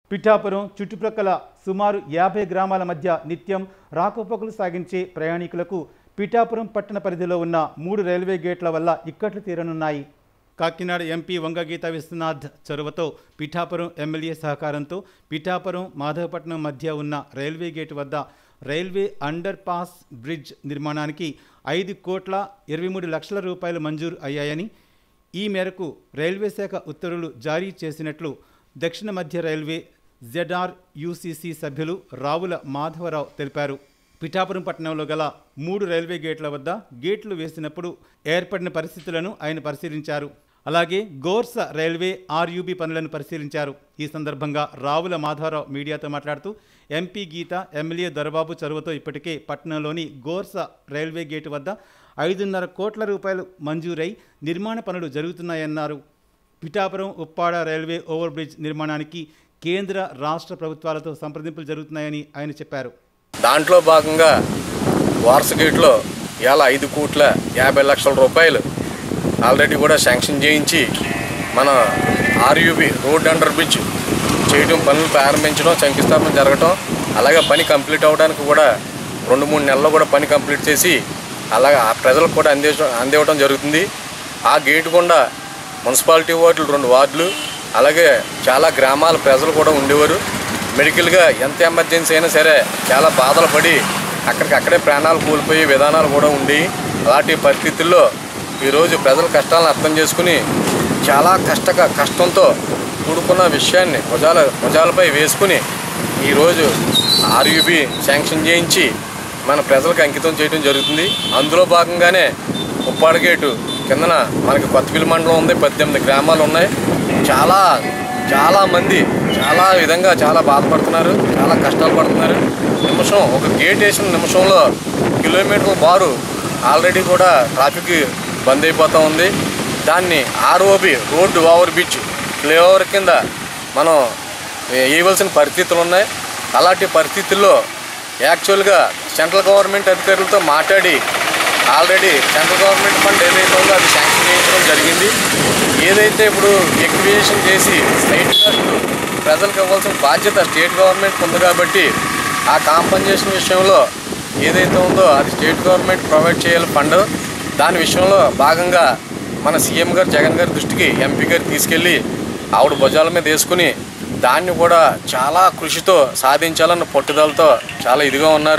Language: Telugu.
పిఠాపురం చుట్టుప్రక్కల సుమారు యాభై గ్రామాల మధ్య నిత్యం రాకపోకలు సాగించే ప్రయాణికులకు పిఠాపురం పట్టణ పరిధిలో ఉన్న మూడు రైల్వే గేట్ల వల్ల ఇక్కట్లు తీరనున్నాయి కాకినాడ ఎంపీ వంగగీత విశ్వనాథ్ చొరవతో పిఠాపురం ఎమ్మెల్యే సహకారంతో పిఠాపురం మాధవపట్నం మధ్య ఉన్న రైల్వే గేటు వద్ద రైల్వే అండర్ పాస్ బ్రిడ్జ్ నిర్మాణానికి ఐదు కోట్ల ఇరవై మూడు లక్షల రూపాయలు మంజూరు అయ్యాయని ఈ మేరకు రైల్వే శాఖ ఉత్తర్వులు జారీ చేసినట్లు దక్షిణ మధ్య రైల్వే జెడ్ఆర్ యూసీసీ సభ్యులు రావుల మాధవరావు తెలిపారు పిఠాపురం పట్టణంలో గల మూడు రైల్వే గేట్ల వద్ద గేట్లు వేసినప్పుడు ఏర్పడిన పరిస్థితులను ఆయన పరిశీలించారు అలాగే గోర్స రైల్వే ఆర్యూబీ పనులను పరిశీలించారు ఈ సందర్భంగా రావుల మాధవరావు మీడియాతో మాట్లాడుతూ ఎంపీ గీత ఎమ్మెల్యే దొరబాబు చొరవతో ఇప్పటికే పట్టణంలోని గోర్స రైల్వే గేటు వద్ద ఐదున్నర కోట్ల రూపాయలు మంజూరై నిర్మాణ పనులు జరుగుతున్నాయన్నారు Pithapuram Uppada railway over bridge నిర్మాణానికి కేంద్ర రాష్ట్ర ప్రభుత్వాలతో సంప్రదింపులు జరుగుతున్నాయని ఆయన చెప్పారు దాంట్లో భాగంగా వారస గేట్లో ఇవాళ ఐదు కోట్ల యాభై లక్షల రూపాయలు ఆల్రెడీ కూడా శాంక్షన్ చేయించి మన ఆర్యూబి రోడ్ అండర్ బ్రిడ్జ్ చేయడం పనులు ప్రారంభించడం శంకుస్థాపన జరగటం అలాగే పని కంప్లీట్ అవ్వడానికి కూడా రెండు మూడు నెలల్లో కూడా పని కంప్లీట్ చేసి అలాగే ఆ ప్రజలకు కూడా అందే అందివ్వడం జరుగుతుంది ఆ గేటు గుండా మున్సిపాలిటీ వార్డులు రెండు వార్డులు అలాగే చాలా గ్రామాల ప్రజలు కూడా ఉండేవారు మెడికల్గా ఎంత ఎమర్జెన్సీ అయినా సరే చాలా బాధలు పడి అక్కడికి అక్కడే ప్రాణాలు కోల్పోయే విధానాలు కూడా ఉండి అలాంటి పరిస్థితుల్లో ఈరోజు ప్రజల కష్టాలను అర్థం చేసుకుని చాలా కష్టక కష్టంతో కూడుకున్న విషయాన్ని భుజాల భుజాలపై వేసుకుని ఈరోజు ఆర్యూబీ శాంక్షన్ చేయించి మన ప్రజలకు అంకితం చేయడం జరుగుతుంది అందులో భాగంగానే ఉప్పాడ గేటు కిందన మనకి కొత్తపల్లి మండలం ఉంది పద్దెనిమిది గ్రామాలు ఉన్నాయి చాలా చాలా మంది చాలా విధంగా చాలా బాధపడుతున్నారు చాలా కష్టాలు పడుతున్నారు నిమిషం ఒక గేట్ వేసిన నిమిషంలో కిలోమీటర్ల బారు ఆల్రెడీ కూడా ట్రాఫిక్ బంద్ అయిపోతూ ఉంది దాన్ని ROB road over bridge flyover కింద మనం వేయవలసిన పరిస్థితులు ఉన్నాయి అలాంటి పరిస్థితుల్లో యాక్చువల్గా సెంట్రల్ గవర్నమెంట్ అధికారులతో మాట్లాడి ఆల్రెడీ సెంట్రల్ గవర్నమెంట్ ఫండ్ ఏదైతే ఉందో అది శాంక్షన్ చేయించడం జరిగింది ఏదైతే ఇప్పుడు ఎక్వియేషన్ చేసి స్టేట్ ప్రజలకు ఇవ్వాల్సిన బాధ్యత స్టేట్ గవర్నమెంట్ ఉంది కాబట్టి ఆ కాంపన్సేషన్ విషయంలో ఏదైతే ఉందో అది స్టేట్ గవర్నమెంట్ ప్రొవైడ్ చేయాలి ఫండ్ దాని విషయంలో భాగంగా మన సీఎం గారు జగన్ గారి దృష్టికి ఎంపీ గారు తీసుకెళ్ళి ఆవిడ భుజాల మీద వేసుకుని దాన్ని కూడా చాలా కృషితో సాధించాలన్న పట్టుదలతో చాలా ఇదిగా ఉన్నారు